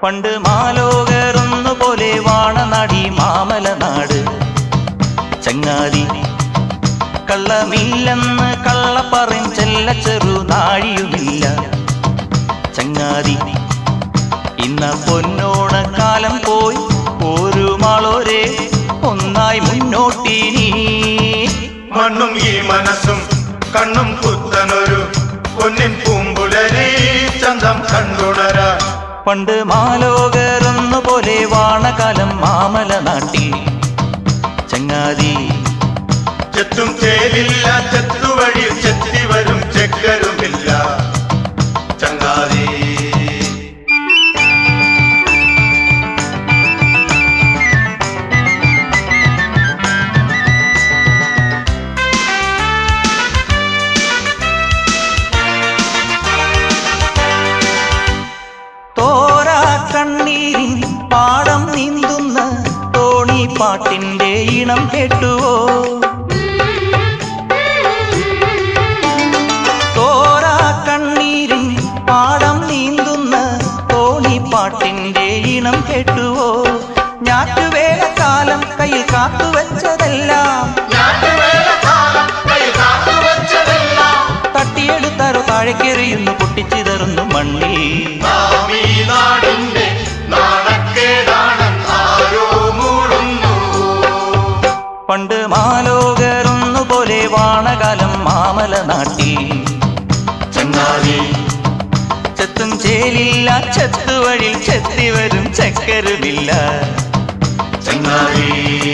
പണ്ട് മാലോകരൊന്നു പോലെ വാണനാടി മാമലനാട് ചങ്ങാതി കള്ളമില്ലെന്ന് കള്ളപ്പറയും ചെല്ല ചെറു നാഴിയുമില്ല ചങ്ങാതി ഇന്ന പൊന്നോണക്കാലം പോയി ഒരു മാളോരെ ഒന്നായി മുന്നോട്ടിനി മണ്ണും ഈ മനസ്സും കണ്ണും പുത്തനൊരു പൊന്നിൻ പൂമ്പുലരി ചന്തം കണ്ടുണരാ പണ്ട് മാലോകരൊന്നു പോലെ വാണകാലം മാമലനാട്ടിൽ ചങ്ങാതി ചെത്തും ചേലില്ല ചെത്തുവഴി ചെത്തി വരും ചെക്കരുമില്ല ചങ്ങാതി തോരാ കണ്ണീരിൻ പാടം നീന്തുന്ന തോണി പാട്ടിന്റെ ഈണം കേട്ടുവോ തോരാ കണ്ണീരിൻ പാടം നീന്തുന്ന തോണി പാട്ടിന്റെ ഈണം കേട്ടുവോ ഞാറ്റുവേലക്കാലം കയ്യിൽ കാത്തുവെച്ചതെല്ലാം തട്ടിയെടുത്താരോ താഴേക്കെറിയുന്നു പൊട്ടിച്ചിതറുന്നു മണ്ണി നാമീ നാടിന്റെ നാണക്കേടാണെന്ന് ആരോ മൂടുന്നു പണ്ട് മാലോകരൊന്നു പോലെ വാണകാലം മാമല നാട്ടി ചങ്ങാതി ചെത്തും ചേലില്ല ചെത്തുവഴിൽ ചെത്തി വരും ചക്കരുമില്ല ചങ്ങാതി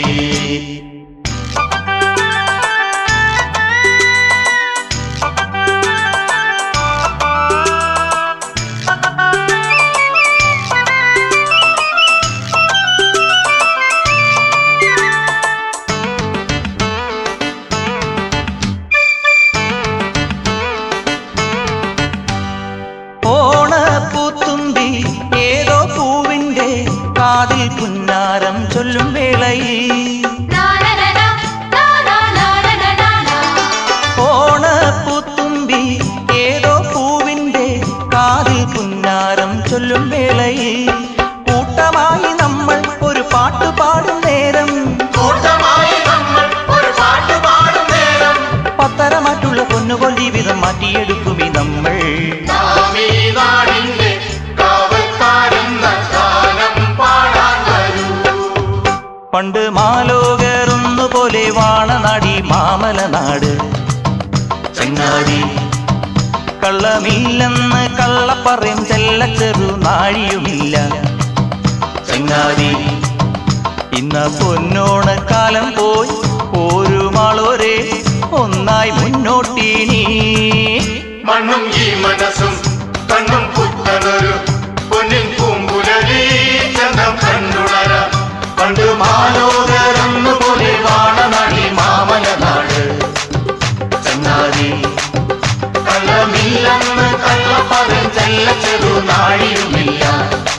ഓണപ്പൂത്തുമ്പി ഏതോ പൂവിന്റെ കാതിൽ പുന്നാരം ചൊല്ലും വേളയിൽ ഓണപ്പൂത്തുമ്പി ഏതോ പൂവിന്റെ കാതിൽ പുന്നാരം ചൊല്ലും വേളയിൽ കൂട്ടമായി നമ്മൾ ഒരു പാട്ട് പാടും നേരം കൂട്ടമായി നമ്മൾ ഒരു പാട്ട് പാടും നേരം പത്തരമാറ്റുള്ള പൊന്നുപോൽ ജീവിതം മാറ്റിയെടുക്കുമി നമ്മൾ നാമീ നാടിന്റെ കാവൽക്കാരെന്ന ഗാനം പാടാൻ വരൂ പണ്ട് മാലോകരൊന്നു പോലെ വാണനാടി മാമലനാട് ചങ്ങാതി കള്ളമില്ലെന്ന് കള്ളപ്പറയും ചെല്ല ചെറു നാഴിയുമില്ല ചങ്ങാതി ഇന്ന പൊന്നോണക്കാലം പോയി ഒരു മാളോരെ ഒന്നായി മുന്നോട്ടിനി മണ്ണും ഈ മനസ്സും കണ്ണും പുത്തനൊരു പൊന്നിൻ പൂമ്പുലരി ചന്തം കണ്ടുണര പണ്ട് മാലോകരന്നു പോലെ വാണനടി മാമലനാട് ചങ്ങാതി കള്ളമില്ലെന്ന് കള്ളപ്പറം ചെല്ല ചെറു നാഴിയുമില്ല